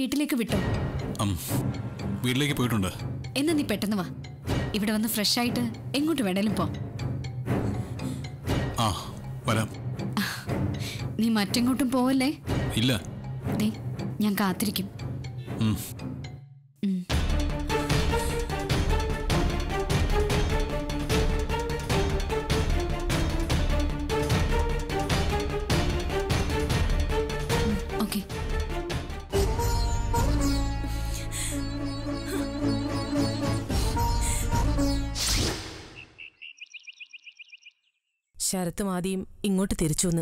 വീട്ടിലേക്ക് വിട്ടോ അം, വീട്ടിലേക്ക് പോയിട്ടുണ്ട് എന്നാ നീ പെട്ടെന്ന് വാ ഇവിടെ വന്ന് ഫ്രഷ് ആയിട്ട് എങ്ങോട്ട് വേണേലും പോ ആ വരാം നീ മറ്റെങ്ങോട്ടും പോവല്ലേ ഇല്ല ദേ ഞാൻ കാത്തിരിക്കും ഉം. ഉം. ഉം, ഓക്കേ ശരത്തും ആദ്യം ഇങ്ങോട്ട് തിരിച്ചു വന്ന്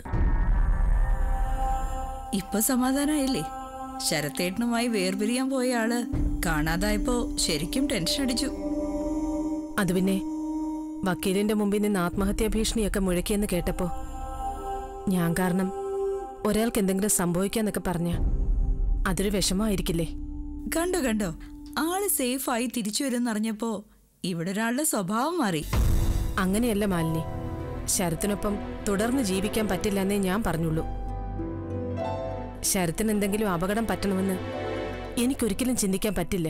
ഇപ്പൊ സമാധാനായില്ലേ ശരത്തേട്ടനുമായി വേർപിരിയാൻ പോയ ആള് കാണാതായപ്പോ ശരിക്കും ടെൻഷൻ അടിച്ചു അത് പിന്നെ വക്കീലിന്റെ മുമ്പിൽ നിന്ന് ആത്മഹത്യാ ഭീഷണിയൊക്കെ മുഴക്കിയെന്ന് കേട്ടപ്പോ ഞാൻ കാരണം ഒരാൾക്ക് എന്തെങ്കിലും സംഭവിക്കാന്നൊക്കെ പറഞ്ഞ അതൊരു വിഷമമായിരിക്കില്ലേ കണ്ടോ കണ്ടോ ആള് സേഫായി തിരിച്ചു വരുമെന്നറിഞ്ഞപ്പോ ഇവിടെ ഒരാളുടെ സ്വഭാവം മാറി അങ്ങനെയല്ല മാലിനി ശരത്തിനൊപ്പം തുടർന്ന് ജീവിക്കാൻ പറ്റില്ലെന്നേ ഞാൻ പറഞ്ഞുള്ളൂ ശരത്തിന് എന്തെങ്കിലും അപകടം പറ്റണമെന്ന് എനിക്കൊരിക്കലും ചിന്തിക്കാൻ പറ്റില്ല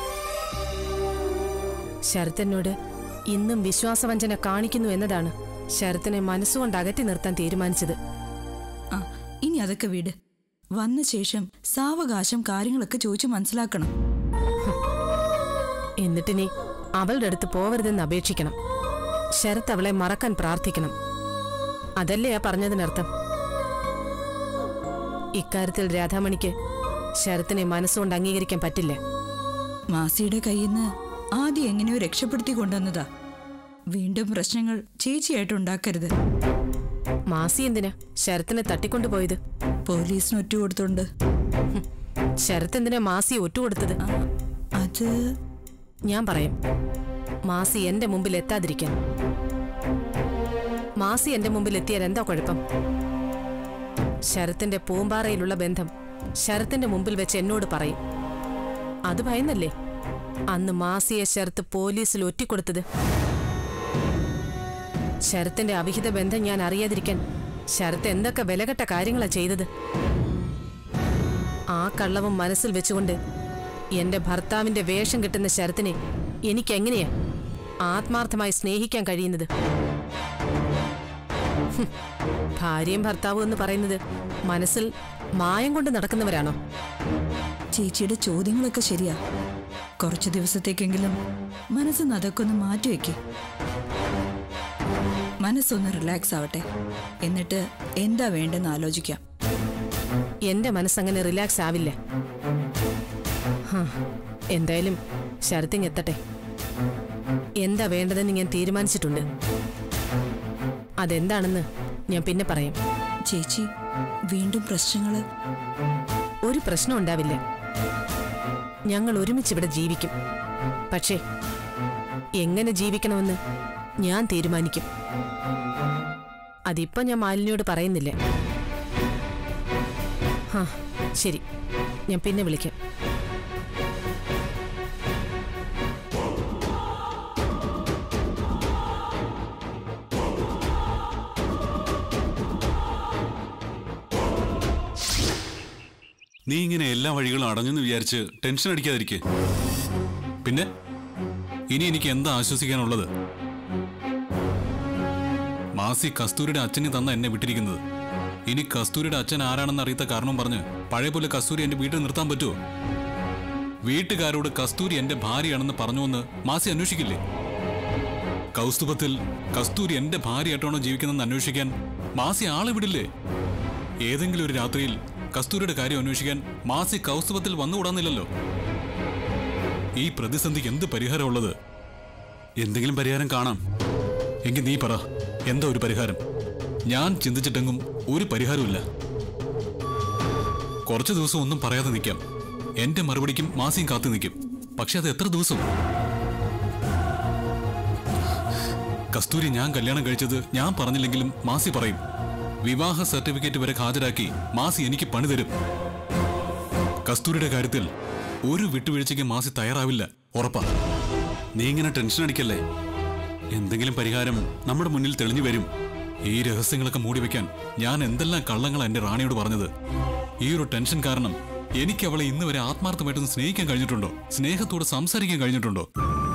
ശരത്തിനോട് ഇന്നും വിശ്വാസവഞ്ചന കാണിക്കുന്നു എന്നതാണ് ശരത്തിനെ മനസ്സുകൊണ്ട് അകറ്റി നിർത്താൻ തീരുമാനിച്ചത് ആ ഇനി അതൊക്കെ വിട് വന്ന ശേഷം സാവകാശം കാര്യങ്ങളൊക്കെ ചോദിച്ചു മനസ്സിലാക്കണം എന്നിട്ടിനി അവളുടെ അടുത്ത് പോവരുതെന്ന് അപേക്ഷിക്കണം ശരത്ത് അവളെ മറക്കാൻ പ്രാർത്ഥിക്കണം അതല്ലേ ആ പറഞ്ഞതിനർത്ഥം ഇക്കാര്യത്തിൽ രാധാമണിക്ക് ശരത്തിനെ മനസ്സുകൊണ്ട് അംഗീകരിക്കാൻ പറ്റില്ല മാസിയുടെ കയ്യിൽ നിന്ന് ആദ്യം എങ്ങനെയോ രക്ഷപ്പെടുത്തി കൊണ്ടുവന്നതാ വീണ്ടും പ്രശ്നങ്ങൾ ചേച്ചിയായിട്ട് ഉണ്ടാക്കരുത് മാസി എന്തിനാ ശരത്തിനെ തട്ടിക്കൊണ്ടുപോയത് പോലീസിന് ഒറ്റ കൊടുത്തോണ്ട് ഹും, ശരത്ത് എന്തിനാ മാസി ഒറ്റുകൊടുത്തത് ആ, അത് ഞാൻ പറയാം മാസി എന്റെ മുമ്പിൽ എത്താതിരിക്കാൻ മാസി എന്റെ മുമ്പിൽ എത്തിയാൽ എന്താ കുഴപ്പം ശരത്തിന്റെ പൂമ്പാറയിലുള്ള ബന്ധം ശരത്തിന്റെ മുമ്പിൽ വെച്ച് എന്നോട് പറയും അത് ഭയന്നല്ലേ അന്ന് മാസിയെ ശരത്ത് പോലീസിൽ ഒറ്റിക്കൊടുത്തത് ശരത്തിന്റെ അവിഹിത ബന്ധം ഞാൻ അറിയാതിരിക്കാൻ ശരത്ത് എന്തൊക്കെ വിലകെട്ട കാര്യങ്ങളാ ചെയ്തത് ആ കള്ളവും മനസ്സിൽ വെച്ചുകൊണ്ട് എന്റെ ഭർത്താവിന്റെ വേഷം കിട്ടുന്ന ശരത്തിനെ എനിക്കെങ്ങനെയാ ആത്മാർത്ഥമായി സ്നേഹിക്കാൻ കഴിയുന്നത് ഹും, ഭാര്യയും ഭർത്താവും എന്ന് പറയുന്നത് മനസ്സിൽ മായം കൊണ്ട് നടക്കുന്നവരാണോ ചേച്ചിയുടെ ചോദ്യങ്ങളൊക്കെ ശരിയാ കുറച്ചു ദിവസത്തേക്കെങ്കിലും മനസ്സ് അതൊക്കെ ഒന്ന് മാറ്റിവെക്ക് മനസ്സൊന്ന് റിലാക്സ് ആവട്ടെ എന്നിട്ട് എന്താ വേണ്ടെന്ന് ആലോചിക്കാം എന്റെ മനസ്സങ്ങനെ റിലാക്സ് ആവില്ല ഹാ, എന്തായാലും ശരത്തിങ് എത്തട്ടെ എന്താ വേണ്ടതെന്ന് ഞാൻ തീരുമാനിച്ചിട്ടുണ്ട് അതെന്താണെന്ന് ഞാൻ പിന്നെ പറയാം ചേച്ചി വീണ്ടും പ്രശ്നങ്ങള് ഒരു പ്രശ്നം ഉണ്ടാവില്ല ഞങ്ങൾ ഒരുമിച്ച് ഇവിടെ ജീവിക്കും പക്ഷേ എങ്ങനെ ജീവിക്കണമെന്ന് ഞാൻ തീരുമാനിക്കും അതിപ്പോ ഞാൻ മാലിന്യോട് പറയുന്നില്ല ഹാ ശരി ഞാൻ പിന്നെ വിളിക്കാം നീ ഇങ്ങനെ എല്ലാ വഴികളും അടഞ്ഞെന്ന് വിചാരിച്ച് ടെൻഷൻ അടിക്കാതിരിക്കെ പിന്നെ ഇനി എനിക്ക് എന്താ ആശ്വസിക്കാനുള്ളത് മാസി കസ്തൂരിയുടെ അച്ഛന് തന്ന എന്നെ വിട്ടിരിക്കുന്നത് ഇനി കസ്തൂരിയുടെ അച്ഛൻ ആരാണെന്ന് അറിയാത്ത കാരണം പറഞ്ഞ് പഴയ പോലെ കസ്തൂരി എന്റെ വീട്ടിൽ നിർത്താൻ പറ്റുമോ വീട്ടുകാരോട് കസ്തൂരി എന്റെ ഭാര്യയാണെന്ന് പറഞ്ഞുവെന്ന് മാസി അന്വേഷിക്കില്ലേ കൗസ്തുഭത്തിൽ കസ്തൂരി എന്റെ ഭാര്യയായിട്ടാണോ ജീവിക്കുന്നതെന്ന് അന്വേഷിക്കാൻ മാസി ആളെ വിടില്ലേ ഏതെങ്കിലും ഒരു രാത്രിയിൽ കസ്തൂരിയുടെ കാര്യം അന്വേഷിക്കാൻ മാസി കൗസ്തുഭത്തിൽ വന്നുകൂടാന്നില്ലല്ലോ ഈ പ്രതിസന്ധിക്ക് എന്ത് പരിഹാരമുള്ളത് എന്തെങ്കിലും പരിഹാരം കാണാം എങ്കിൽ നീ പറ എന്താ ഒരു പരിഹാരം ഞാൻ ചിന്തിച്ചിട്ടെങ്കും ഒരു പരിഹാരമില്ല കുറച്ചു ദിവസം ഒന്നും പറയാതെ നിൽക്കാം എന്റെ മറുപടിക്കും മാസിയും കാത്തു നിൽക്കും പക്ഷെ അത് എത്ര ദിവസം കസ്തൂരി ഞാൻ കല്യാണം കഴിച്ചത് ഞാൻ പറഞ്ഞില്ലെങ്കിലും മാസി പറയും വിവാഹ സർട്ടിഫിക്കറ്റ് വരെ ഹാജരാക്കി മാസി എനിക്ക് പണി തരും കസ്തൂരിയുടെ കാര്യത്തിൽ ഒരു വിട്ടുവീഴ്ചയ്ക്ക് മാസി തയ്യാറാവില്ല ഉറപ്പാ നീ ഇങ്ങനെ ടെൻഷൻ അടിക്കല്ലേ എന്തെങ്കിലും പരിഹാരം നമ്മുടെ മുന്നിൽ തെളിഞ്ഞു വരും ഈ രഹസ്യങ്ങളൊക്കെ മൂടിവെക്കാൻ ഞാൻ എന്തെല്ലാം കള്ളങ്ങളാ എന്റെ റാണിയോട് പറഞ്ഞത് ഈ ഒരു ടെൻഷൻ കാരണം എനിക്ക് അവളെ ഇന്ന് വരെ ആത്മാർത്ഥമായിട്ടൊന്ന് സ്നേഹിക്കാൻ കഴിഞ്ഞിട്ടുണ്ടോ സ്നേഹത്തോടെ സംസാരിക്കാൻ കഴിഞ്ഞിട്ടുണ്ടോ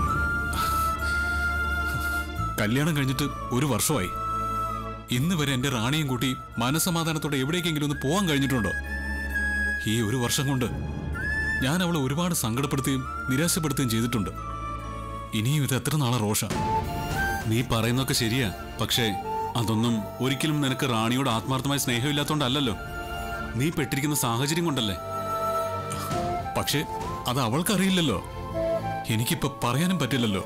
കല്യാണം കഴിഞ്ഞിട്ട് ഒരു വർഷമായി ഇന്ന് വരെ എന്റെ റാണിയും കൂട്ടി മനസമാധാനത്തോടെ എവിടേക്കെങ്കിലും ഒന്ന് പോകാൻ കഴിഞ്ഞിട്ടുണ്ടോ ഈ ഒരു വർഷം കൊണ്ട് ഞാൻ അവളെ ഒരുപാട് സങ്കടപ്പെടുത്തുകയും നിരാശപ്പെടുത്തുകയും ചെയ്തിട്ടുണ്ട് ഇനിയും ഇത് എത്ര നാളെ റോഷ നീ പറയുന്നൊക്കെ ശരിയാ പക്ഷേ അതൊന്നും ഒരിക്കലും നിനക്ക് റാണിയോട് ആത്മാർത്ഥമായ സ്നേഹമില്ലാത്തോണ്ടല്ലോ നീ പെട്ടിരിക്കുന്ന സാഹചര്യം കൊണ്ടല്ലേ പക്ഷേ അത് അവൾക്കറിയില്ലല്ലോ എനിക്കിപ്പോ പറയാനും പറ്റില്ലല്ലോ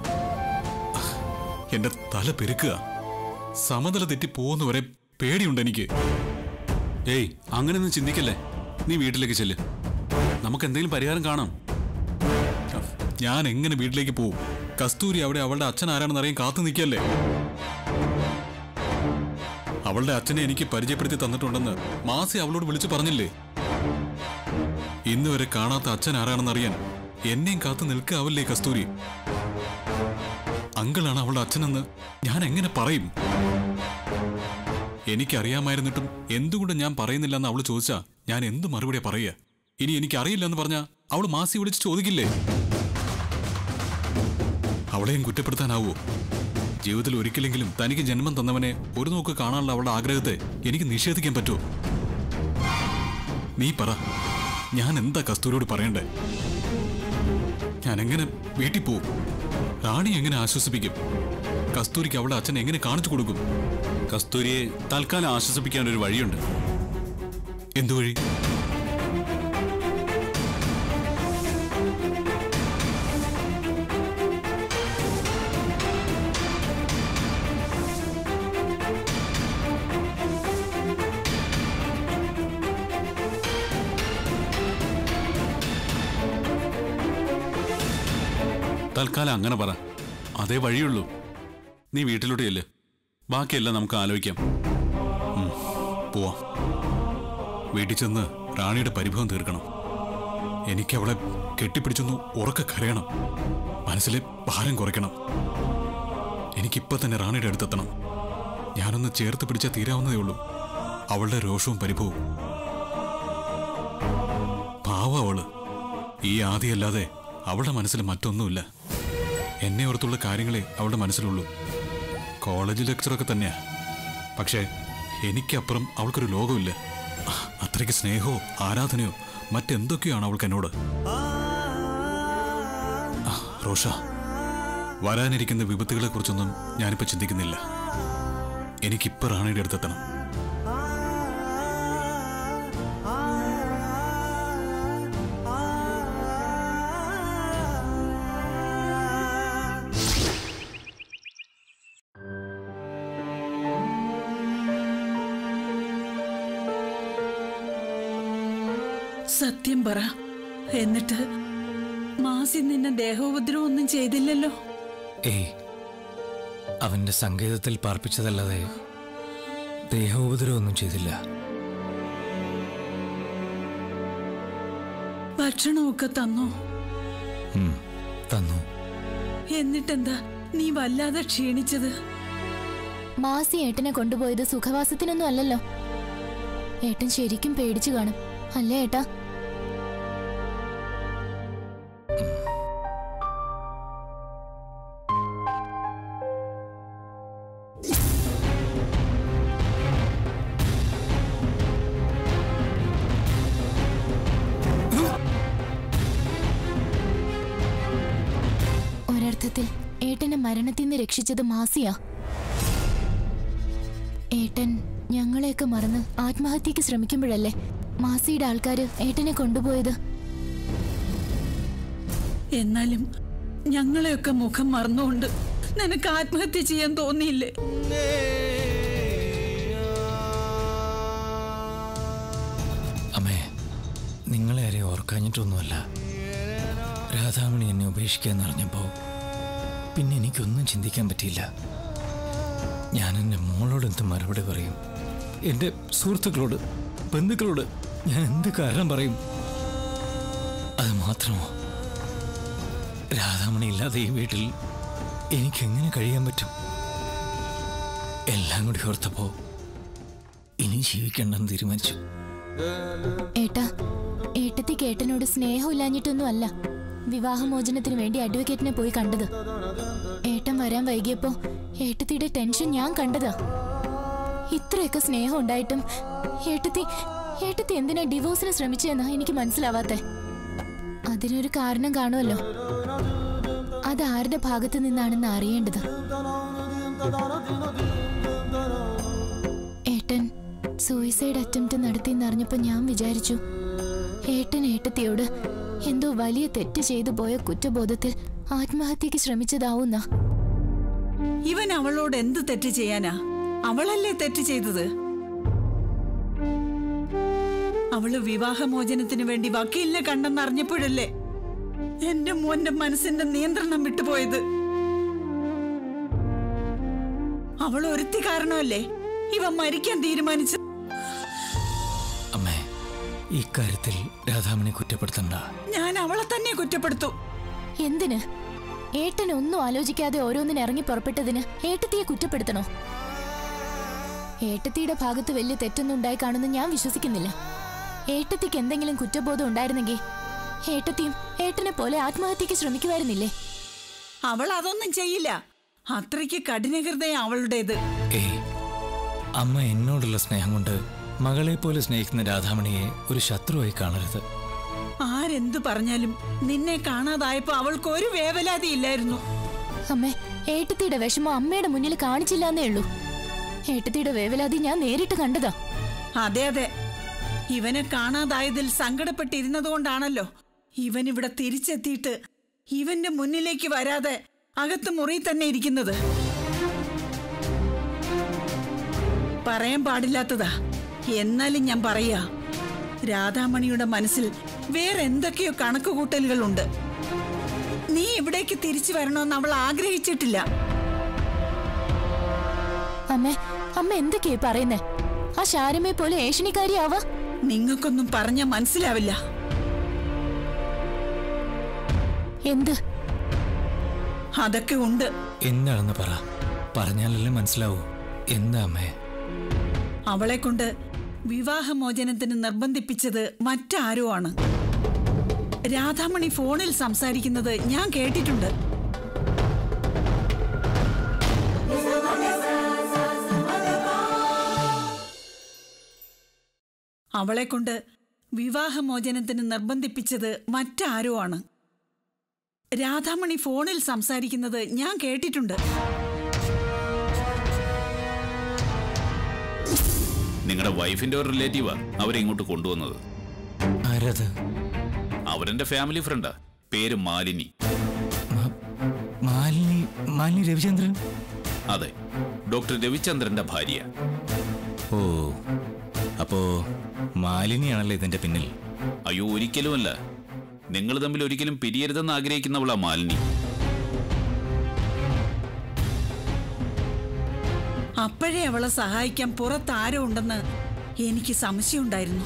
എന്റെ തല പെരുക്കുക സമതല തെറ്റി പോകുന്നവരെ പേടിയുണ്ട് എനിക്ക് ഏയ് അങ്ങനെയൊന്നും ചിന്തിക്കല്ലേ നീ വീട്ടിലേക്ക് ചെല്ല് നമുക്ക് എന്തെങ്കിലും പരിഹാരം കാണാം ഞാൻ എങ്ങനെ വീട്ടിലേക്ക് പോവും കസ്തൂരി അവിടെ അവളുടെ അച്ഛൻ ആരാണെന്ന് അറിയാൻ കാത്തു നിൽക്കല്ലേ അവളുടെ അച്ഛനെ എനിക്ക് പരിചയപ്പെടുത്തി തന്നിട്ടുണ്ടെന്ന് മാസി അവളോട് വിളിച്ചു പറഞ്ഞില്ലേ ഇന്ന് വരെ കാണാത്ത അച്ഛൻ ആരാണെന്ന് അറിയാൻ എന്നെയും കാത്തു നിൽക്കാവല്ലേ കസ്തൂരി അങ്കിളാണ് അവളുടെ അച്ഛനെന്ന് ഞാൻ എങ്ങനെ പറയും എനിക്കറിയാമായിരുന്നിട്ടും എന്തുകൊണ്ട് ഞാൻ പറയുന്നില്ല എന്ന് അവള് ചോദിച്ചാ ഞാൻ എന്ത് മറുപടിയാ പറയുക ഇനി എനിക്കറിയില്ല എന്ന് പറഞ്ഞാ അവള് മാസി വിളിച്ച് ചോദിക്കില്ലേ അവളെയും കുറ്റപ്പെടുത്താനാവോ ജീവിതത്തിൽ ഒരിക്കലെങ്കിലും തനിക്ക് ജന്മം തന്നവനെ ഒരു നോക്ക് കാണാനുള്ള അവളുടെ ആഗ്രഹത്തെ എനിക്ക് നിഷേധിക്കാൻ പറ്റുമോ നീ പറ ഞാൻ എന്താ കസ്തൂരിയോട് പറയണ്ടേ ഞാൻ എങ്ങനെ വീട്ടിൽ പോവും റാണി എങ്ങനെ ആശ്വസിപ്പിക്കും കസ്തൂരിക്ക് അവളുടെ അച്ഛൻ എങ്ങനെ കാണിച്ചു കൊടുക്കും കസ്തൂരിയെ തൽക്കാലം ആശ്വസിപ്പിക്കാൻ ഒരു വഴിയുണ്ട് എന്തുവഴി തൽക്കാലം അങ്ങനെ പറ അതേ വഴിയുള്ളൂ നീ വീട്ടിലോട്ട് ചെല്ല് ബാക്കിയെല്ലാം നമുക്ക് ആലോചിക്കാം പോവാം വീട്ടിൽ ചെന്ന് റാണിയുടെ പരിഭവം തീർക്കണം എനിക്ക് അവളെ കെട്ടിപ്പിടിച്ചൊന്ന് ഉറക്കെ കരയണം മനസ്സിലെ ഭാരം കുറയ്ക്കണം എനിക്കിപ്പോ തന്നെ റാണിയുടെ അടുത്തെത്തണം ഞാനൊന്ന് ചേർത്ത് പിടിച്ചാൽ തീരാവുന്നതേ ഉള്ളൂ അവളുടെ രോഷവും പരിഭവവും പാവ അവള് ഈ ആദിയല്ലാതെ അവളുടെ മനസ്സിൽ മറ്റൊന്നുമില്ല എന്നെ ഓർത്തുള്ള കാര്യങ്ങളെ അവളുടെ മനസ്സിലുള്ളൂ കോളേജ് ലെക്ചറൊക്കെ തന്നെയാ പക്ഷേ എനിക്കപ്പുറം അവൾക്കൊരു ലോകമില്ല അത്രയ്ക്ക് സ്നേഹമോ ആരാധനയോ മറ്റെന്തൊക്കെയാണ് അവൾക്ക് എന്നോട് ആ, റോഷ വരാനിരിക്കുന്ന വിപത്തുകളെ കുറിച്ചൊന്നും ഞാനിപ്പോ ചിന്തിക്കുന്നില്ല എനിക്കിപ്പോ റാണിയുടെ അടുത്തെത്തണം സത്യം പറ എന്നിട്ട് മാസി നിന്നെ ദേഹോപദ്രവം ഒന്നും ചെയ്തില്ലല്ലോ ഏയ് അവന്റെ സങ്കേതത്തിൽ പാർപ്പിച്ചതല്ലാതെ ദേഹോപദ്രവമൊന്നും ചെയ്തില്ല ഭക്ഷണമൊക്കെ തന്നോ ഉം, തന്നു എന്നിട്ടെന്താ നീ വല്ലാതെ ക്ഷീണിച്ചത് മാസി ഏട്ടനെ കൊണ്ടുപോയത് സുഖവാസത്തിനൊന്നും അല്ലല്ലോ ഏട്ടൻ ശരിക്കും പേടിച്ചു കാണും അല്ലേ ഏട്ടാ ഒരർത്ഥത്തിൽ ഏട്ടനെ മരണത്തിൽ നിന്ന് രക്ഷിച്ചത് മാസിയാ ഏട്ടൻ ഞങ്ങളെയൊക്കെ മറന്ന് ആത്മഹത്യക്ക് ശ്രമിക്കുമ്പോഴല്ലേ മാസിയുടെ ആൾക്കാര് ഏട്ടനെ കൊണ്ടുപോയത് എന്നാലും ഞങ്ങളെയൊക്കെ മുഖം മറന്നുകൊണ്ട് നിനക്ക് ആത്മഹത്യ ചെയ്യാൻ തോന്നിയില്ലേ അമ്മേ നിങ്ങളെ ആരെയും ഓർക്കാഞ്ഞിട്ടൊന്നുമല്ല രാധാമണി എന്നെ ഉപേക്ഷിക്കാന്ന് അറിഞ്ഞപ്പോ പിന്നെ എനിക്കൊന്നും ചിന്തിക്കാൻ പറ്റിയില്ല ഞാൻ എൻ്റെ മോളോട് എന്ത് മറുപടി പറയും എൻ്റെ സുഹൃത്തുക്കളോട് ബന്ധുക്കളോട് ഞാൻ എന്ത് കാരണം പറയും അത് മാത്രമോ രാധാമണി ഇല്ലാതെ ഈ വീട്ടിൽ എനിക്കെങ്ങനെ കഴിയാൻ പറ്റും എല്ലാം കൂടി ഓർത്തപ്പോ ഇനി ജീവിക്കണ്ടെന്ന് തീരുമാനിച്ചു ഏട്ടാ ഏട്ടത്തിക്ക് ഏട്ടനോട് സ്നേഹമില്ലാഞ്ഞിട്ടൊന്നും അല്ല വിവാഹമോചനത്തിന് വേണ്ടി അഡ്വക്കേറ്റിനെ പോയി കണ്ടത് ഏട്ടൻ വരാൻ വൈകിയപ്പോ ഏട്ടത്തിയുടെ ടെൻഷൻ ഞാൻ കണ്ടതാ ഇത്രയൊക്കെ സ്നേഹം ഉണ്ടായിട്ടും ഏട്ടത്തി ഏട്ടത്തി എന്തിനാ ഡിവോഴ്സിന് ശ്രമിച്ചതെന്നാ എനിക്ക് മനസ്സിലാവാത്തെ അതിനൊരു കാരണം കാണുമല്ലോ അത് ആരുടെ ഭാഗത്ത് നിന്നാണെന്ന് അറിയേണ്ടത് ഏട്ടൻ സൂയിസൈഡ് അറ്റംപ്റ്റ് നടത്തിയെന്നറിഞ്ഞപ്പോ ഞാൻ വിചാരിച്ചു ഏട്ടൻ ഏട്ടത്തിയോട് എന്തോ വലിയ തെറ്റ് ചെയ്തു പോയ കുറ്റബോധത്തിൽ ആത്മഹത്യക്ക് ശ്രമിച്ചതാവുന്ന ഇവൻ അവളോട് എന്ത് തെറ്റ് ചെയ്യാനാ അവളല്ലേ തെറ്റ് ചെയ്തത് അവള് വിവാഹമോചനത്തിന് വേണ്ടി വക്കീലിനെ കണ്ടെന്നറിഞ്ഞപ്പോഴല്ലേ എന്റെ മോന്റെ മനസ്സിന്റെ നിയന്ത്രണം വിട്ടുപോയത് അവൾ ഒരുത്തി കാരണമല്ലേ ഇവ മരിക്കാൻ തീരുമാനിച്ചു അമ്മേ ഇക്കാര്യത്തിൽ രാധാമണി കുറ്റപ്പെടുത്തണ്ട ഞാൻ അവളെ തന്നെ കുറ്റപ്പെടുത്തു എന്തിന് ഏട്ടൻ ഒന്നും ആലോചിക്കാതെ ഓരോന്നിന് ഇറങ്ങി പുറപ്പെട്ടതിന് ഏട്ടത്തിയെ കുറ്റപ്പെടുത്തണോ ഏട്ടത്തിയുടെ ഭാഗത്ത് വലിയ തെറ്റൊന്നും ഉണ്ടായി കാണുന്ന ഞാൻ വിശ്വസിക്കുന്നില്ല ഏട്ടത്തിക്ക് എന്തെങ്കിലും കുറ്റബോധം ഉണ്ടായിരുന്നെങ്കിൽ ഏട്ടത്തിയും ഏട്ടനെ പോലെ ആത്മഹത്യക്ക് ശ്രമിക്കുമായിരുന്നില്ലേ അവൾ അതൊന്നും ചെയ്യില്ല അത്രയ്ക്ക് കഠിനഹൃദയം അവളുടേത് ഏയ് അമ്മ എന്നോടുള്ള സ്നേഹം കൊണ്ട് മകളെ പോലെ സ്നേഹിക്കുന്ന രാധാമണിയെ ഒരു ശത്രുവായി കാണരുത് ആരെന്ത് പറഞ്ഞാലും നിന്നെ കാണാതായപ്പോ അവൾക്ക് ഒരു വേവലാതി ഇല്ലായിരുന്നു അമ്മേ ഏട്ടത്തിയുടെ വിഷമം അമ്മയുടെ മുന്നിൽ കാണിച്ചില്ല എന്നേ ഉള്ളൂ ഏട്ടത്തിയുടെ വേവലാതി ഞാൻ നേരിട്ട് കണ്ടതാ അതെ അതെ ഇവനെ കാണാതായതിൽ സങ്കടപ്പെട്ടിരുന്നതുകൊണ്ടാണല്ലോ ഇവൻ ഇവിടെ തിരിച്ചെത്തിയിട്ട് ഇവന്റെ മുന്നിലേക്ക് വരാതെ അകത്ത് മുറി തന്നെ ഇരിക്കുന്നത് പറയാൻ പാടില്ലാത്തതാ എന്നാലും ഞാൻ പറയാ രാധാമണിയുടെ മനസ്സിൽ വേറെ എന്തൊക്കെയോ കണക്കുകൂട്ടലുകളുണ്ട് നീ ഇവിടേക്ക് തിരിച്ചു വരണമെന്ന് അവൾ ആഗ്രഹിച്ചിട്ടില്ല അമ്മേ അമ്മ എന്തൊക്കെയാ പറയുന്നേ ആ ശാരമയെ പോലെ ഏഷണിക്കാരിയാവാ നിങ്ങൾക്കൊന്നും പറഞ്ഞാൽ മനസ്സിലാവില്ല എന്ത് അതൊക്കെ ഉണ്ട് എന്താണെന്ന് പറ പറഞ്ഞാലല്ലേ മനസ്സിലാവൂ എന്താ അമ്മേ അവളെ കൊണ്ട് വിവാഹമോചനത്തിന് നിർബന്ധിപ്പിച്ചത് മറ്റാരോ ആണ് രാധാമണി ഫോണിൽ സംസാരിക്കുന്നത് ഞാൻ കേട്ടിട്ടുണ്ട് അവളെ കൊണ്ട് വിവാഹമോചനത്തിന് നിർബന്ധിപ്പിച്ചത് മറ്റാരോ ആണ് രാധാമണി ഫോണിൽ സംസാരിക്കുന്നത് ഞാൻ കേട്ടിട്ടുണ്ട് നിങ്ങളുടെ വൈഫിന്റെ ഒരു റിലേറ്റീവാ അവരെ ഇങ്ങോട്ട് കൊണ്ടുവന്നത് ആരത് അവരെന്റെ ഫാമിലി ഫ്രണ്ടാ പേര് മാലിനി മ- മാലിനി മാലിനി രവിചന്ദ്രൻ അതെ ഡോക്ടർ രവിചന്ദ്രന്റെ ഭാര്യ ഓ അപ്പോ മാലിനിയാണല്ലോ ഇതിന്റെ പിന്നിൽ അയ്യോ ഒരിക്കലുമല്ല നിങ്ങൾ തമ്മിൽ ഒരിക്കലും പിരിയരുതെന്ന് ആഗ്രഹിക്കുന്നവളാ മാലിനി അപ്പോഴേ അവളെ സഹായിക്കാൻ പുറത്താരോ ഉണ്ടെന്ന് എനിക്ക് സംശയമുണ്ടായിരുന്നു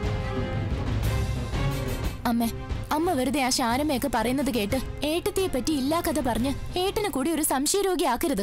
അമ്മേ അമ്മ വെറുതെ ആ ശാരമയൊക്കെ പറയുന്നത് കേട്ട് ഏട്ടത്തിയെ പറ്റി ഇല്ലാ കഥ പറഞ്ഞ് ഏട്ടനെ കൂടി ഒരു സംശയരോഗി ആക്കരുത്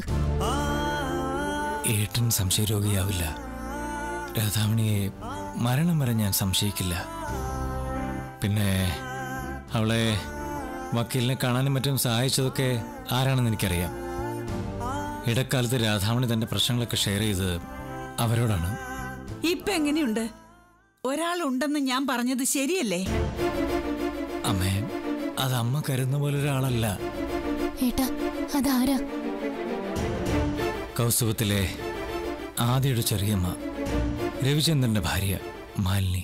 ഏട്ടൻ സംശയരോഗിയാവില്ല രാധാമണിയെ മരണം വരെ ഞാൻ സംശയിക്കില്ല പിന്നെ അവളെ വക്കീലിനെ കാണാനും മറ്റും സഹായിച്ചതൊക്കെ ആരാണെന്ന് എനിക്കറിയാം ഇടക്കാലത്ത് രാധാമണി തന്റെ പ്രശ്നങ്ങളൊക്കെ ഷെയർ ചെയ്ത് അവരോടാണ് ഇപ്പൊ എങ്ങനെയുണ്ട് ഒരാളുണ്ടെന്ന് ഞാൻ പറഞ്ഞത് ശരിയല്ലേ അമ്മേ അത് അമ്മ കരുതുന്ന പോലെ ഒരാളല്ല ഏട്ടാ അതാരാ കൗസ്തുഭത്തിലെ ആദ്യയുടെ ചെറിയമ്മ രവിചന്ദ്രന്റെ ഭാര്യ മാലിനി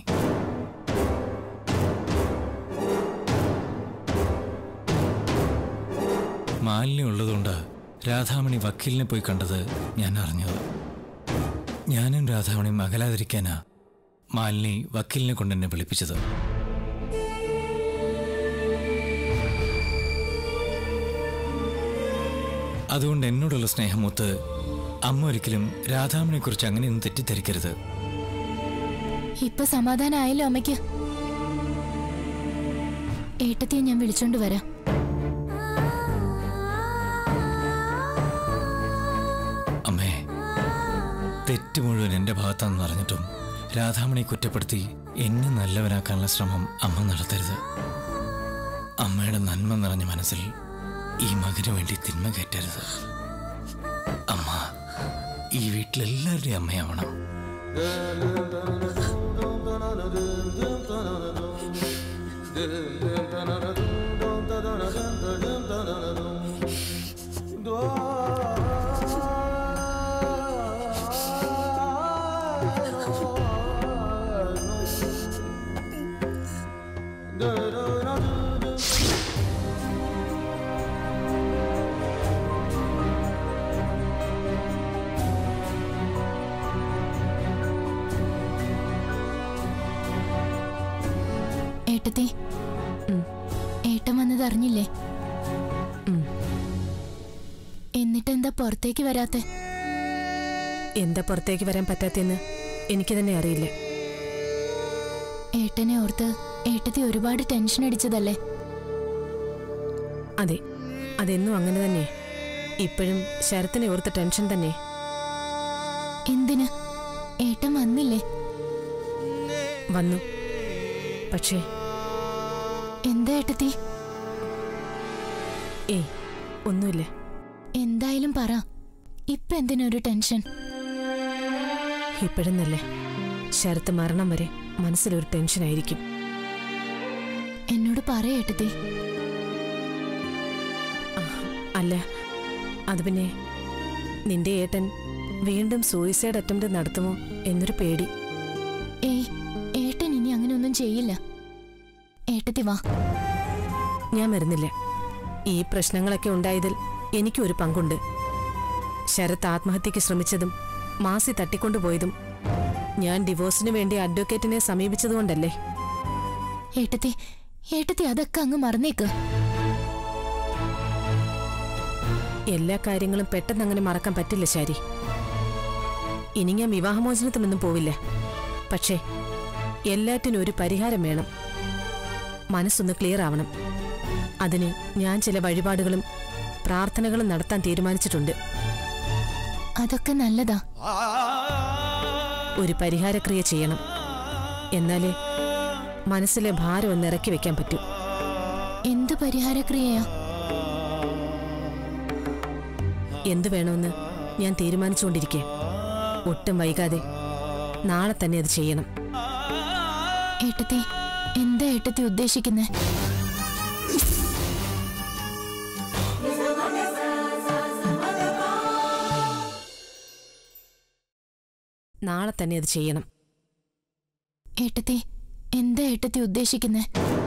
മാലിന്യം ഉള്ളതുകൊണ്ട് രാധാമണി വക്കീലിനെ പോയി കണ്ടത് ഞാൻ അറിഞ്ഞത് ഞാനും രാധാമണിയും അകലാതിരിക്കാനാ മാലിനി വക്കീലിനെ കൊണ്ട് എന്നെ വിളിപ്പിച്ചത് അതുകൊണ്ട് എന്നോടുള്ള സ്നേഹമൊത്ത് അമ്മ ഒരിക്കലും രാധാമണിയെക്കുറിച്ച് അങ്ങനെയൊന്നും തെറ്റിദ്ധരിക്കരുത് ഇപ്പൊ സമാധാനമായല്ലോ അമ്മയ്ക്ക് ഏട്ടത്തിയെ ഞാൻ വിളിച്ചോണ്ട് വരാം അമ്മേ തെറ്റ് മുഴുവൻ എൻ്റെ ഭാഗത്താണെന്ന് അറിഞ്ഞിട്ടും രാധാമണിയെ കുറ്റപ്പെടുത്തി എന്നെ നല്ലവനാക്കാനുള്ള ശ്രമം അമ്മ നടത്തരുത് അമ്മയുടെ നന്മ നിറഞ്ഞ മനസ്സിൽ ഈ മകന് വേണ്ടി തിന്മ കയറ്റരുത് അമ്മ ഈ വീട്ടിലെല്ലാവരുടെയും അമ്മയാവണം ഏട്ടത്തി ഏട്ടൻ വന്നത് അറിഞ്ഞില്ലേ എന്നിട്ട് എന്താ പുറത്തേക്ക് വരാത്തെ എന്താ പുറത്തേക്ക് വരാൻ പറ്റാത്തെന്ന് എനിക്ക് തന്നെ അറിയില്ല ഏട്ടനെ ഓർത്ത് ഏട്ടത്തി ഒരുപാട് ടെൻഷൻ അടിച്ചതല്ലേ അതെ അതെന്നും അങ്ങനെ തന്നെ ഇപ്പോഴും ശരത്തിനെ ഓർത്ത ടെൻഷൻ തന്നെ എന്തിന് ഏട്ടൻ വന്നില്ലേ വന്നു പക്ഷേ എന്താ ഏട്ടത്തി ഏയ് ഒന്നുമില്ല എന്തായാലും പറ ഇപ്പൊ എന്തിനൊരു ടെൻഷൻ ഇപ്പോഴെന്നല്ല ശരത്ത് മരണം വരെ മനസ്സിലൊരു ടെൻഷനായിരിക്കും എന്നോട് പറ ഏട്ടത്തി അല്ല അത് പിന്നെ നിന്റെ ഏട്ടൻ വീണ്ടും സൂയിസൈഡ് അറ്റംപ്റ്റ് നടത്തുമോ എന്നൊരു പേടി ഏയ് ഏട്ടൻ ഇനി അങ്ങനെയൊന്നും ചെയ്യില്ല ഏട്ടത്തി വാ ഞാൻ വരുന്നില്ല ഈ പ്രശ്നങ്ങളൊക്കെ ഉണ്ടായതിൽ എനിക്കും ഒരു പങ്കുണ്ട് ശരത്ത് ആത്മഹത്യക്ക് ശ്രമിച്ചതും മാസി തട്ടിക്കൊണ്ടുപോയതും ഞാൻ ഡിവോഴ്സിന് വേണ്ടി അഡ്വക്കേറ്റിനെ സമീപിച്ചതുകൊണ്ടല്ലേ ഏട്ടത്തി ഏട്ടത്തി അതൊക്കെ അങ്ങ് മറന്നേക്ക് എല്ലാ കാര്യങ്ങളും പെട്ടെന്ന് അങ്ങനെ മറക്കാൻ പറ്റില്ല ശാരി ഇനി ഞാൻ വിവാഹമോചനത്തിനൊന്നും പോവില്ല പക്ഷേ എല്ലാറ്റിനും ഒരു പരിഹാരം വേണം മനസ്സൊന്ന് ക്ലിയർ ആവണം അതിന് ഞാൻ ചില വഴിപാടുകളും പ്രാർത്ഥനകളും നടത്താൻ തീരുമാനിച്ചിട്ടുണ്ട് അതൊക്കെ നല്ലതാ ഒരു പരിഹാരക്രിയ ചെയ്യണം എന്നാലേ മനസ്സിലെ ഭാരം ഒന്ന് ഇറക്കി വെക്കാൻ പറ്റൂ എന്ത് പരിഹാരക്രിയയാ എന്തു വേണമെന്ന് ഞാൻ തീരുമാനിച്ചുകൊണ്ടിരിക്കെ ഒട്ടും വൈകാതെ നാളെ തന്നെ അത് ചെയ്യണം ഏട്ടത്തി എന്താ ഏട്ടത്തി ഉദ്ദേശിക്കുന്നേ നാളെ തന്നെ അത് ചെയ്യണം ഏട്ടത്തി എന്താ ഏട്ടത്തി ഉദ്ദേശിക്കുന്നേ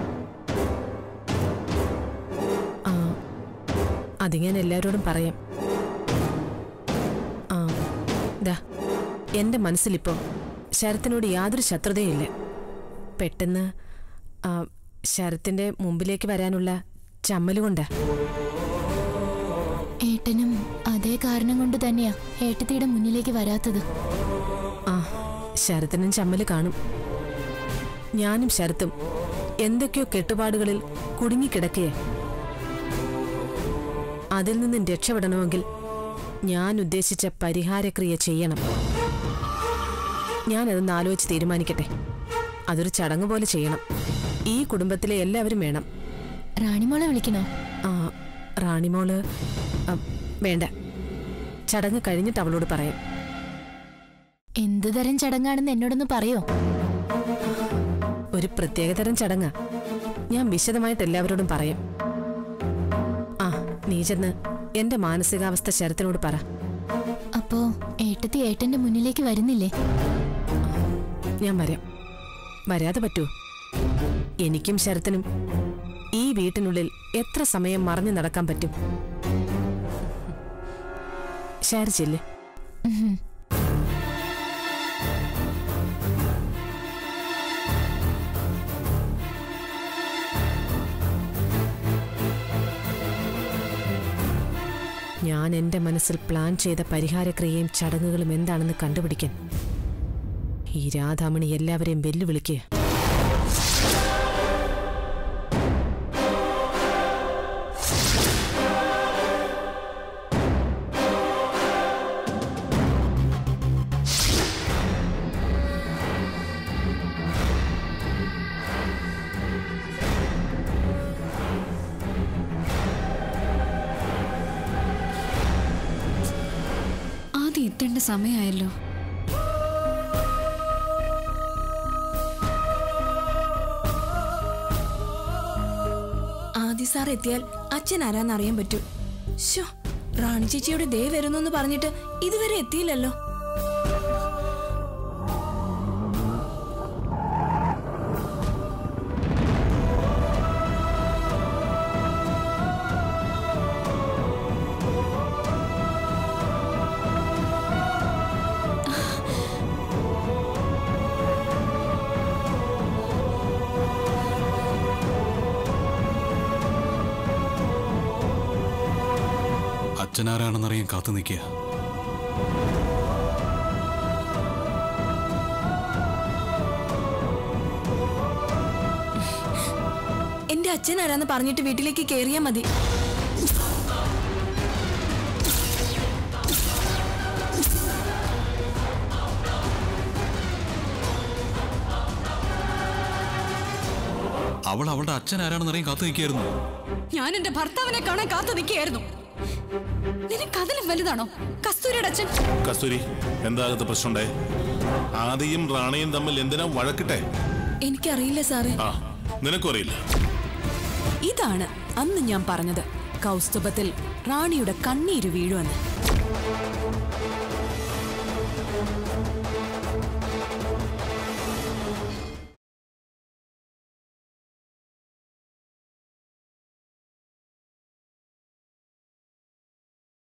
ആ അത് ഞാൻ എല്ലാവരോടും പറയാം ആ ദാ എൻ്റെ മനസ്സിലിപ്പോൾ ശരത്തിനോട് യാതൊരു ശത്രുതയില്ല പെട്ടെന്ന് ആ, ശരത്തിൻ്റെ മുമ്പിലേക്ക് വരാനുള്ള ചമ്മലുകൊണ്ടാ ഏട്ടനും അതേ കാരണം കൊണ്ട് തന്നെയാ ഏട്ടത്തിയുടെ മുന്നിലേക്ക് വരാത്തത് ആ ശരത്തിനും ചമ്മല് കാണും ഞാനും ശരത്തും എന്തൊക്കെയോ കെട്ടുപാടുകളിൽ കുടുങ്ങിക്കിടക്കുകയെ അതിൽ നിന്നും രക്ഷപ്പെടണമെങ്കിൽ ഞാൻ ഉദ്ദേശിച്ച പരിഹാരക്രിയ ചെയ്യണം ഞാനതൊന്ന് ആലോചിച്ച് തീരുമാനിക്കട്ടെ അതൊരു ചടങ്ങ് പോലെ ചെയ്യണം ഈ കുടുംബത്തിലെ എല്ലാവരും വേണം റാണിമോളെ വിളിക്കണോ ആ റാണിമോള് ആ, വേണ്ട ചടങ്ങ് കഴിഞ്ഞിട്ട് അവളോട് പറയാം എന്ത് തരം ചടങ്ങാണെന്ന് എന്നോടൊന്ന് പറയോ ഒരു പ്രത്യേകതരം ചടങ്ങാ ഞാൻ വിശദമായിട്ട് എല്ലാവരോടും പറയാം ആ നീ ചെന്ന് എന്റെ മാനസികാവസ്ഥ ശരത്തിനോട് പറ അപ്പോ ഏട്ടത്തി ഏട്ടന്റെ മുന്നിലേക്ക് വരുന്നില്ലേ ഞാൻ വരാം വരാതെ പറ്റൂ എനിക്കും ശരത്തിനും ഈ വീട്ടിനുള്ളിൽ എത്ര സമയം മറഞ്ഞു നടക്കാൻ പറ്റും ശാരിച്ചില്ലേ ഉഹും. ഞാൻ എന്റെ മനസ്സിൽ പ്ലാൻ ചെയ്ത പരിഹാരക്രിയയും ചടങ്ങുകളും എന്താണെന്ന് കണ്ടുപിടിക്കാൻ ഈ രാധാമണി എല്ലാവരെയും വെല്ലുവിളിക്കുക ആദ്യം എത്തേണ്ട സമയമായല്ലോ ആദി സാർ എത്തിയാൽ അച്ഛൻ ആരാന്ന് അറിയാൻ പറ്റൂ ശോ റാണി ചേച്ചിയുടെ ദേ വരുന്നു എന്ന് പറഞ്ഞിട്ട് ഇതുവരെ എത്തിയില്ലല്ലോ അച്ഛനാരാണെന്നറിയാൻ കാത്തു നിൽക്കുക എന്റെ അച്ഛൻ ആരാന്ന് പറഞ്ഞിട്ട് വീട്ടിലേക്ക് കേറിയാ മതി അവൾ അവളുടെ അച്ഛൻ ആരാണെന്നറിയാൻ കാത്തു നിൽക്കുകയായിരുന്നു ഞാൻ എന്റെ ഭർത്താവിനെ കാണാൻ കാത്തു നിൽക്കുകയായിരുന്നു നിനക്ക് അതിലും വലുതാണോ കസ്തൂരിയുടെ അച്ഛൻ കസ്തൂരി എന്താകത്തെ പ്രശ്നമുണ്ടേ ആദിയും റാണയും തമ്മിൽ എന്തിനാ വഴക്കിട്ടെ എനിക്കറിയില്ല സാറേ ആ നിനക്കും അറിയില്ല ഇതാണ് അന്ന് ഞാൻ പറഞ്ഞത് കൗസ്തുഭത്തിൽ റാണിയുടെ കണ്ണീര് വീഴുമെന്ന്